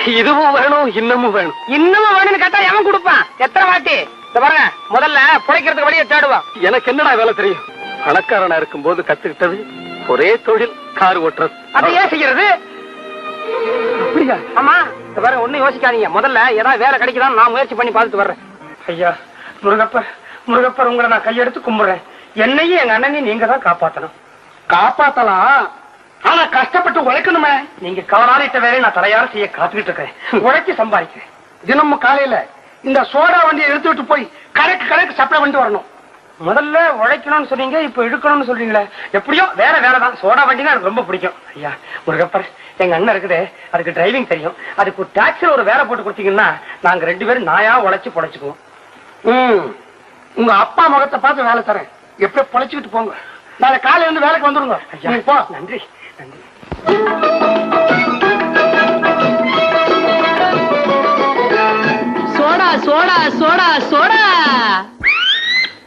இதுவும் வேணும் இன்னமும் வேணும் இன்னமும் வேணும்னு கேட்டா எவன் கொடுப்பான் எத்தனை வாட்டி இந்த பாருங்க முதல்ல புடைக்கிறதுக்கு வழியை தேடுவான் எனக்கு என்னடா வேலை தெரியும் பணக்காரனா இருக்கும்போது கத்துக்கிட்டது ஒரே தொழில் கார் ஓட்டுறது அதை ஏன் செய்யறது அப்படியா ஆமா இந்த பாருங்க ஒண்ணும் யோசிக்காதீங்க முதல்ல ஏதாவது வேலை கிடைக்குதான்னு நான் முயற்சி பண்ணி பார்த்துட்டு வர்றேன் ஐயா முருகப்பர் முருகப்பர் உங்களை நான் கையெடுத்து கும்பிடுறேன் என்னையும் எங்க அண்ணனையும் நீங்க தான் காப்பாத்தணும் காப்பாத்தலாம் ஆனா கஷ்டப்பட்டு உழைக்கணுமே நீங்க கவலாளிட்ட வேலையை நான் தலையார செய்ய காத்துக்கிட்டு இருக்கேன் உழைச்சி சம்பாதிக்கிறேன் தினமும் காலையில இந்த சோடா வண்டியை எடுத்துட்டு போய் கடைக்கு கடைக்கு சப்ளை பண்ணிட்டு வரணும் முதல்ல உழைக்கணும்னு சொன்னீங்க இப்ப இழுக்கணும்னு சொல்றீங்களே எப்படியோ வேற வேலை தான் சோடா வண்டி எனக்கு ரொம்ப பிடிக்கும் ஐயா முருகப்பர் எங்க அண்ணன் இருக்குது அதுக்கு டிரைவிங் தெரியும் அதுக்கு ஒரு டாக்ஸில ஒரு வேலை போட்டு கொடுத்தீங்கன்னா நாங்க ரெண்டு பேரும் நாயா உழைச்சு பொழைச்சுக்குவோம் ம். உங்க அப்பா முகத்தை பார்த்து வேலை தரேன் எப்படி பொழைச்சுக்கிட்டு போங்க நாளை காலையில இருந்து வேலைக்கு வந்துருங்க ஐயா நீ போ நன்றி நன்றி சோடா சோடா சோடா சோடா